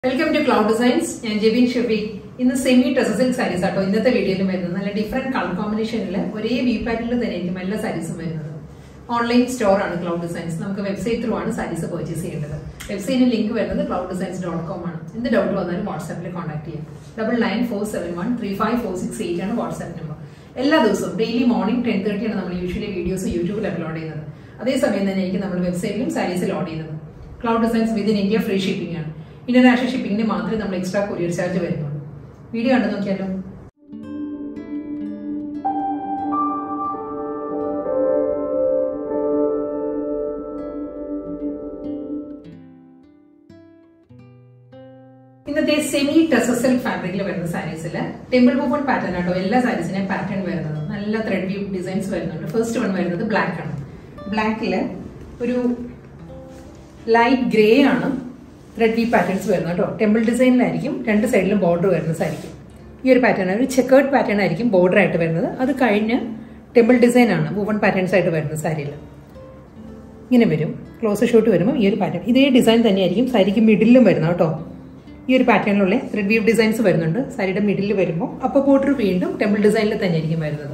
welcome to cloud designs ഞാൻ ജെബിൻ ഷെഫീഖ് ഇന്ന് semi ടെസസിൽ saris ആട്ടോ ഇന്നത്തെ വീഡിയോയിൽ വരുന്നത് നല്ല ഡിഫറെന്റ് കളർ കോമ്പിനേഷനിൽ ഒരേ വി പാറ്റേണിൽ തന്നെ ആയിരിക്കും എല്ലാ സാരീസും വരുന്നത് ഓൺലൈൻ സ്റ്റോർ ആണ് ക്ലൗഡ് ഡിസൈൻസ് നമുക്ക് വെബ്സൈറ്റ് ത്രൂ ആണ് സാരീസ് പർച്ചേസ് ചെയ്യേണ്ടത് വെബ്സൈറ്റിന് ലിങ്ക് വരുന്നത് ക്ലൗഡ് ഡിസൈൻസ് ഡോട്ട് കോം ആണ് എന്ത് ഡൗട്ട് വന്നാലും വാട്സാപ്പിൽ കോൺടാക്ട് ചെയ്യാം double nine four seven one three five four six eight ആണ് വാട്സാപ്പ് നമ്പർ എല്ലാ ദിവസവും ഡെയിലി മോർണിംഗ് ടെൻ തേർട്ടി ആണ് നമ്മൾ യൂഷ്വലി വീഡിയോസ് യൂട്യൂബിൽ അപ്ലോഡ് ചെയ്യുന്നത് അതേസമയം തന്നെ ആയിരിക്കും നമ്മൾ വെബ്സൈറ്റിലും സാരീസ് ലോഡ് ചെയ്യുന്നത് cloud designs within India free shipping ആണ് ഇന്റർനാഷണൽ ഷിപ്പിംഗിന് മാത്രമേ നമ്മൾ എക്സ്ട്രാ കൊറിയർ ചാർജ് വരുന്നുള്ളൂ വീഡിയോ കണ്ടു നോക്കിയാലോ ഇന്നത്തെ സെമി ടെസസൽ ഫാബ്രിക്കിൽ വരുന്ന സാരീസിൽ ടെമ്പിൾ വുമൺ പാറ്റേൺ ആട്ടോ എല്ലാ സാരീസിനെയും പാറ്റേൺ വരുന്നത് നല്ല ത്രെഡ് വ്യൂ ഡിസൈൻസ് വരുന്നുണ്ട് ഫസ്റ്റ് വൺ വരുന്നത് ബ്ലാക്ക് ആണ് ബ്ലാക്കിൽ ഒരു ലൈറ്റ് ഗ്രേ ആണ് ത്രെഡ് വി പാറ്റേൺസ് വരുന്നത് കേട്ടോ ടെമ്പിൾ ഡിസൈനിലായിരിക്കും രണ്ട് സൈഡിലും ബോർഡർ വരുന്ന സാരിക്കും ഈ ഒരു പാറ്റേൺ ഒരു ചെക്കേർഡ് പാറ്റേൺ ആയിരിക്കും ബോർഡർ ആയിട്ട് വരുന്നത് അത് കഴിഞ്ഞ് ടെമ്പിൾ ഡിസൈൻ ആണ് വുവൺ പാറ്റേൺസ് ആയിട്ട് വരുന്ന സാരിയിൽ ഇങ്ങനെ വരും ക്ലോസ് ഷോട്ട് വരുമ്പോൾ ഈ ഒരു പാറ്റേൺ ഇതേ ഡിസൈൻ തന്നെയായിരിക്കും സാരിക്ക് മിഡിലും വരുന്നത് കേട്ടോ ഈ ഒരു പാറ്റേണിലുള്ള ത്രെഡ് വീവ് ഡിസൈൻസ് വരുന്നുണ്ട് സാരിയുടെ മിഡിൽ വരുമ്പോൾ അപ്പോൾ ബോർഡർ വീണ്ടും ടെമ്പിൾ ഡിസൈനിൽ തന്നെയായിരിക്കും വരുന്നത്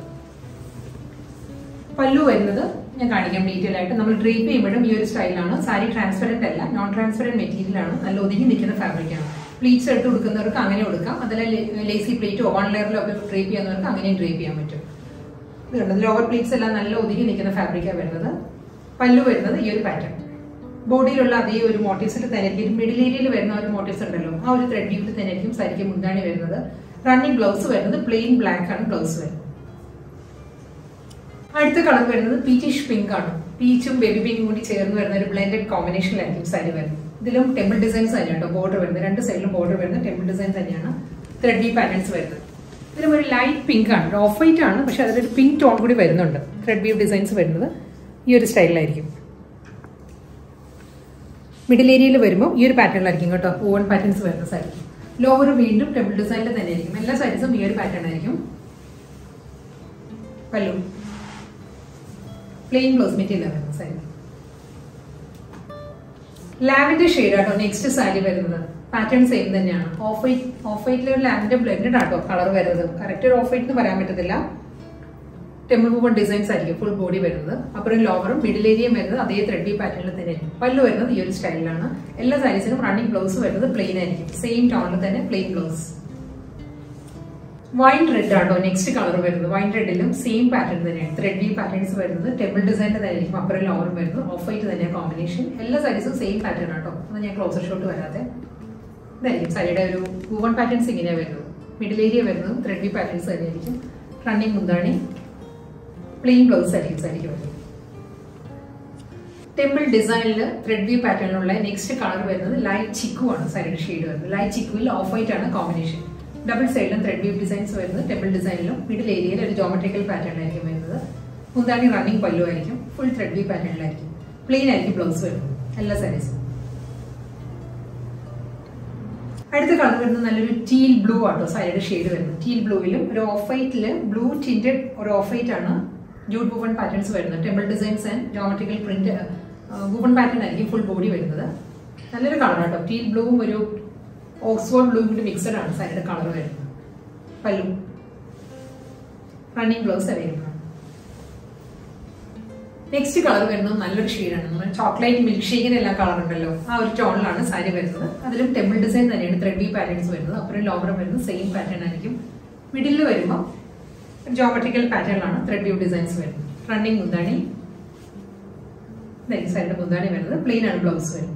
പല്ലു വരുന്നത് ഞാൻ കാണിക്കാം ഡീറ്റെയിൽ ആയിട്ട് നമ്മൾ ഡ്രീപ്പ് ചെയ്യുമ്പോഴും ഈ ഒരു സ്റ്റൈലാണ് സാരി ട്രാൻസ്പെറന്റ് അല്ല നോൺ ട്രാൻസ്പെറന്റ് മെറ്റീരിയൽ ആണ് നല്ല ഒതുങ്ങി നിൽക്കുന്ന ഫാബ്രിക് ആണ് പ്ലീറ്റ്സ് എടുത്ത് കൊടുക്കുന്നവർക്ക് അങ്ങനെ കൊടുക്കാം അതല്ല ലേസി പ്ലേറ്റോ വൺ ലെയറിലോ ഒക്കെ ഡ്രീപ്പ് ചെയ്യുന്നവർക്ക് അങ്ങനെയും ഡ്രീപ്പ് ചെയ്യാൻ പറ്റും ഇത് കണ്ടത് ലോവർ പ്ലീറ്റ്സ് എല്ലാം നല്ല ഒതുങ്ങി നിൽക്കുന്ന ഫാബ്രിക്കാണ് വരുന്നത് പല്ലു വരുന്നത് ഈ ഒരു പാറ്റേൺ ബോഡിയിലുള്ള അതേ ഒരു മോട്ടീവ്സിൽ തന്നെ ആയിരിക്കും മിഡിൽ ഏരിയയിൽ വരുന്ന ഒരു മോട്ടീവ്സ് ഉണ്ടല്ലോ ആ ഒരു ത്രെഡ് വ്യൂവിൽ തന്നെ ആയിരിക്കും സാരിക്ക് മുന്താണി വരുന്നത് റണ്ണിങ് ബ്ലൗസ് വരുന്നത് പ്ലെയിൻ ബ്ലാക്ക് ആണ് ബ്ലൗസ് വരുന്നത് അടുത്ത കളർ വരുന്നത് പീച്ചിഷ് പിങ്ക് ആണ് പീച്ചും ബേബി പിങ്കും കൂടി ചേർന്ന് വരുന്ന ഒരു ബ്ലെൻഡഡ് കോമ്പിനേഷനിലായിരിക്കും സാരി വരുന്നത് ഇതിലും ടെമ്പിൾ ഡിസൈൻസ് തന്നെയാണ് കേട്ടോ ബോർഡർ വരുന്നത് രണ്ട് സൈഡിലും ബോർഡർ വരുന്ന ടെമ്പിൾ ഡിസൈൻ തന്നെയാണ് ത്രെഡ് വി പാറ്റേൺസ് വരുന്നത് ഇതിലും ഒരു ലൈറ്റ് പിങ്ക് ആണ് ഓഫ് വൈറ്റ് ആണ് പക്ഷെ അതിലൊരു പിങ്ക് ടോൺ കൂടി വരുന്നുണ്ട് ത്രെഡ് വീവ് ഡിസൈൻസ് വരുന്നത് ഈ ഒരു സ്റ്റൈലിലായിരിക്കും മിഡിൽ ഏരിയയിൽ വരുമ്പോൾ ഈ ഒരു പാറ്റേണിലായിരിക്കും കേട്ടോ ഓവൺ പാറ്റേൺസ് വരുന്ന സാരി ലോവർ വീണ്ടും ടെമ്പിൾ ഡിസൈനിൽ തന്നെ ആയിരിക്കും എല്ലാ സാരീസും ഈ ഒരു പാറ്റേൺ ആയിരിക്കും പല്ലു പ്ലെയിൻ ബ്ലൗസ് മെറ്റീരിയൽ വരുന്ന സാരി ലാവൻഡർ ഷെയ്ഡ് ആട്ടോ നെക്സ്റ്റ് സാരി വരുന്നത് പാറ്റേൺ സെയിം തന്നെയാണ് ഓഫ് വൈറ്റ് ഓഫ് വൈറ്റിലെ ഒരു ലാവൻഡർ ബ്ലെൻഡഡ് ആട്ടോ കളർ വരുന്നത് കറക്റ്റ് ഒരു ഓഫ് വൈറ്റ് എന്ന് പറയാൻ പറ്റത്തില്ല ടെമ്പിൾ മൂവൺ ഡിസൈൻസ് ആയിരിക്കും ഫുൾ ബോഡി വരുന്നത് അപ്പുറം ലോവറും മിഡിൽ ഏരിയയും വരുന്നത് അതേ ത്രെഡി പാറ്റേണിൽ തന്നെ ആയിരിക്കും പല്ലു വരുന്നത് ഈ ഒരു സ്റ്റൈലിലാണ് എല്ലാ സാരീസിനും റണ്ണിങ് ബ്ലൗസ് വരുന്നത് പ്ലെയിൻ ആയിരിക്കും സെയിം ടോണിൽ തന്നെ പ്ലെയിൻ ബ്ലൗസ് വൈൻ റെഡ് ആണോ നെക്സ്റ്റ് കളർ വരുന്നത് വൈൻ റെഡിലും സെയിം പാറ്റേൺ തന്നെയാണ് ത്രെഡ് വി പാറ്റേൺസ് വരുന്നത് ടെമ്പിൾ ഡിസൈൻ്റെ തന്നെ ആയിരിക്കും അപ്പുറം ലോവറും വരുന്നത് ഓഫ് വൈറ്റ് തന്നെ കോമ്പിനേഷൻ എല്ലാ സാരീസും സെയിം പാറ്റേൺ ആട്ടോ അത് ഞാൻ ക്ലോസർ ഷോട്ട് വരാതെ ഇതായിരിക്കും സാരിയുടെ ഒരു വുവൺ പാറ്റേൺസ് ഇങ്ങനെയാണ് വരുന്നത് മിഡിൽ ഏരിയ വരുന്നത് ത്രെഡ് വി പാറ്റേൺസ് തന്നെയായിരിക്കും റണ്ണിങ് മുന്താണി പ്ലെയിൻ ബ്ലൗസ് ആയിരിക്കും സാരിക്ക് വരുന്നത് ടെമ്പിൾ ഡിസൈനിൽ ത്രെഡ് വ്യൂ പാറ്റേണിലുള്ള നെക്സ്റ്റ് കളർ വരുന്നത് ലൈറ്റ് ചിക്കു ആണ് സാരിയുടെ ഷെയ്ഡ് വരുന്നത് ലൈറ്റ് ചിക്കുവിൽ ഓഫ് വൈറ്റ് ആണ് കോമ്പിനേഷൻ ഡബിൾ സൈഡിലും ത്രെഡ് വ്യൂ ഡിസൈൻസ് വരുന്നത് ടെമ്പിൾ ഡിസൈനിലും മിഡിൽ ഏരിയയിൽ ഒരു ജോമെട്രിക്കൽ പാറ്റേണിലായിരിക്കും വരുന്നത് മുന്താണി റണ്ണിങ് പല്ലു ആയിരിക്കും ഫുൾ ത്രെഡ് വ്യൂ പാറ്റേണിലായിരിക്കും പ്ലെയിൻ ആയിരിക്കും ബ്ലൗസ് വരുന്നത് എല്ലാ സാരീസും അടുത്ത കളർ വരുന്നത് നല്ലൊരു ടീൽ ബ്ലൂ ആട്ടോ സാരിയുടെ ഷെയ്ഡ് വരുന്നത് ടീൽ ബ്ലൂവിലും ഒരു ഓഫ് വൈറ്റില് ബ്ലൂ ടിൻറ്റഡ് ഒരു ഓഫ് വൈറ്റ് ആണ് ജൂട്ട് വുവൺ പാറ്റേൺസ് വരുന്നത് temple designs and geometrical print woven pattern ആയിരിക്കും ഫുൾ ബോഡി വരുന്നത് നല്ലൊരു കളർ ആട്ടോ ടീൽ ബ്ലൂവും ഒരു ഓക്സ്ഫോർഡ് ബ്ലൂവും കൂടി മിക്സഡ് ആണ് സാരിയുടെ കളർ വരുന്നത് പല്ലു റണ്ണിങ് ബ്ലൗസ് അവൈലബിൾ ആണ് നെക്സ്റ്റ് കളർ വരുന്നത് നല്ലൊരു ഷെയ്ഡാണ് നമ്മൾ ചോക്ലേറ്റ് മിൽക്ക് ഷേക്കിന് എല്ലാം കളർ ഉണ്ടല്ലോ ആ ഒരു ടോണിലാണ് സാരി വരുന്നത് അതിലും ടെമ്പിൾ ഡിസൈൻ തന്നെയാണ് ത്രെഡ് വി പാറ്റേൺസ് വരുന്നത് അപ്പുറം ലോവറും വരുന്നത് സെയിം പാറ്റേൺ ആയിരിക്കും മിഡിൽ വരുമ്പോൾ ജോമെട്രിക്കൽ പാറ്റേണിലാണ് ത്രെഡ് വ്യൂ ഡിസൈൻസ് വരുന്നത് റണ്ണിങ് മുന്താണി സാരിയുടെ മുന്താണി വരുന്നത് പ്ലെയിൻ ആണ് ബ്ലൗസ് വരുന്നത്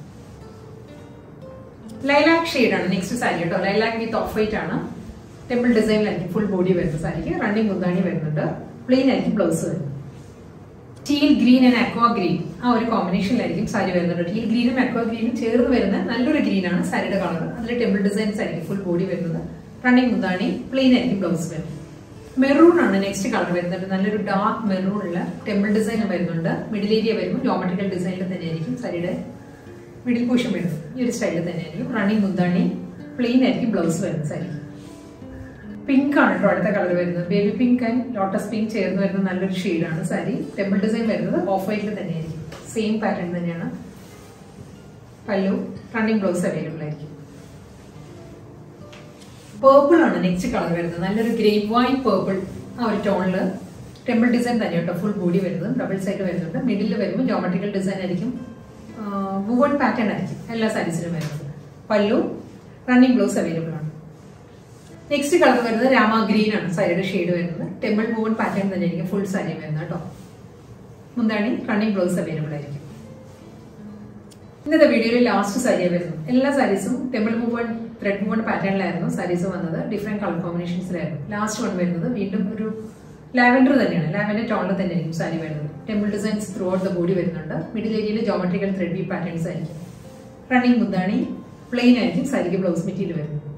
ലൈലാക്ക് ഷെയ്ഡാണ് നെക്സ്റ്റ് സാരി കേട്ടോ ലൈലാക്ക് വിത്ത് ഓഫ് വൈറ്റ് ആണ് ടെമ്പിൾ ഡിസൈനിലായിരിക്കും ഫുൾ ബോഡി വരുന്ന സാരിക്ക് റണ്ണിങ് മുന്താണി വരുന്നുണ്ട് പ്ലെയിൻ ആയിരിക്കും ബ്ലൗസ് വരുന്നത് teal green and aqua green ആ ഒരു കോമ്പിനേഷനിലായിരിക്കും സാരി വരുന്നത് ടീൽ ഗ്രീനും അക്വാ ഗ്രീനും ചേർന്ന് വരുന്ന നല്ലൊരു ഗ്രീനാണ് സാരിയുടെ കളർ അതിൽ ടെമ്പിൾ ഡിസൈൻസ് ആയിരിക്കും ഫുൾ ബോഡി വരുന്നത് റണ്ണിങ് മുന്താണി പ്ലെയിൻ ആയിരിക്കും ബ്ലൗസ് വരുന്നത് മെറൂൺ ആണ് നെക്സ്റ്റ് കളർ വരുന്നത് നല്ലൊരു ഡാർക്ക് മെറൂണില് ടെമ്പിൾ ഡിസൈൻ വരുന്നുണ്ട് മിഡിൽ ഏരിയ വരുമ്പോൾ ജോമെട്രിക്കൽ ഡിസൈനിൽ തന്നെയായിരിക്കും സാരിയുടെ മിഡിൽ പോഷൻ വരുന്നത് ഈ ഒരു സ്റ്റൈലിൽ തന്നെയായിരിക്കും റണ്ണിങ് മുന്താണി പ്ലെയിൻ ആയിരിക്കും ബ്ലൗസ് വരുന്നത് സാരി പിങ്ക് ആണ് കേട്ടോ അടുത്ത കളർ വരുന്നത് baby pink and lotus pink ചേർന്ന് വരുന്ന നല്ലൊരു ഷെയ്ഡാണ് സാരി ടെമ്പിൾ ഡിസൈൻ വരുന്നത് ഓഫ് വൈറ്റിൽ തന്നെയായിരിക്കും സെയിം പാറ്റേൺ തന്നെയാണ് പല്ലു റണ്ണിങ് ബ്ലൗസ് അവൈലബിൾ ആയിരിക്കും പേർപ്പിൾ ആണ് നെക്സ്റ്റ് കളർ വരുന്നത് നല്ലൊരു ഗ്രേപ്പ് വൈൻ പേർപ്പിൾ ആ ഒരു ടോണില് ടെമ്പിൾ ഡിസൈൻ തന്നെ കേട്ടോ ഫുൾ ബോഡി വരുന്നത് ഡബിൾ സൈഡ് വരുന്നുണ്ട് മിഡിൽ വരുമ്പോൾ ജോമെട്രിക്കൽ ഡിസൈൻ ആയിരിക്കും വുവൺ പാറ്റേൺ ആയിരിക്കും എല്ലാ സാരീസിലും വരുന്നത് പല്ലു റണ്ണിങ് ബ്ലൗസ് അവൈലബിൾ ആണ് നെക്സ്റ്റ് കളർ വരുന്നത് രാമ ഗ്രീൻ ആണ് സാരിയുടെ ഷെയ്ഡ് വരുന്നത് ടെമ്പിൾ വുവൺ പാറ്റേൺ തന്നെ ആയിരിക്കും ഫുൾ സാരി വരുന്നത് കേട്ടോ മുന്താണി റണ്ണിങ് ബ്ലൗസ് അവൈലബിൾ ആയിരിക്കും ഇന്നത്തെ വീഡിയോയിൽ ലാസ്റ്റ് സാരിയാണ് വരുന്നത് എല്ലാ സാരീസും ടെമ്പിൾ മൂവൺ ത്രെഡ് മൂവൺ പാറ്റേണിലായിരുന്നു സാരീസ് വന്നത് ഡിഫറെന്റ് കളർ കോമ്പിനേഷൻസിലായിരുന്നു ലാസ്റ്റ് വൺ വരുന്നത് വീണ്ടും ഒരു ലാവൻഡർ തന്നെയാണ് ലാവൻഡർ ടോണിൽ തന്നെ ആയിരിക്കും സാരി വരുന്നത് temple designs throughout the body വരുന്നുണ്ട് മിഡിൽ ഏരിയയിൽ ജോമെട്രിക്കൽ ത്രെഡ് വി പാറ്റേൺസ് ആയിരിക്കും റണ്ണിങ് മുന്താണി പ്ലെയിൻ ആയിരിക്കും സാരിക്ക് ബ്ലൗസ് മെറ്റീരിയൽ വരുന്നത്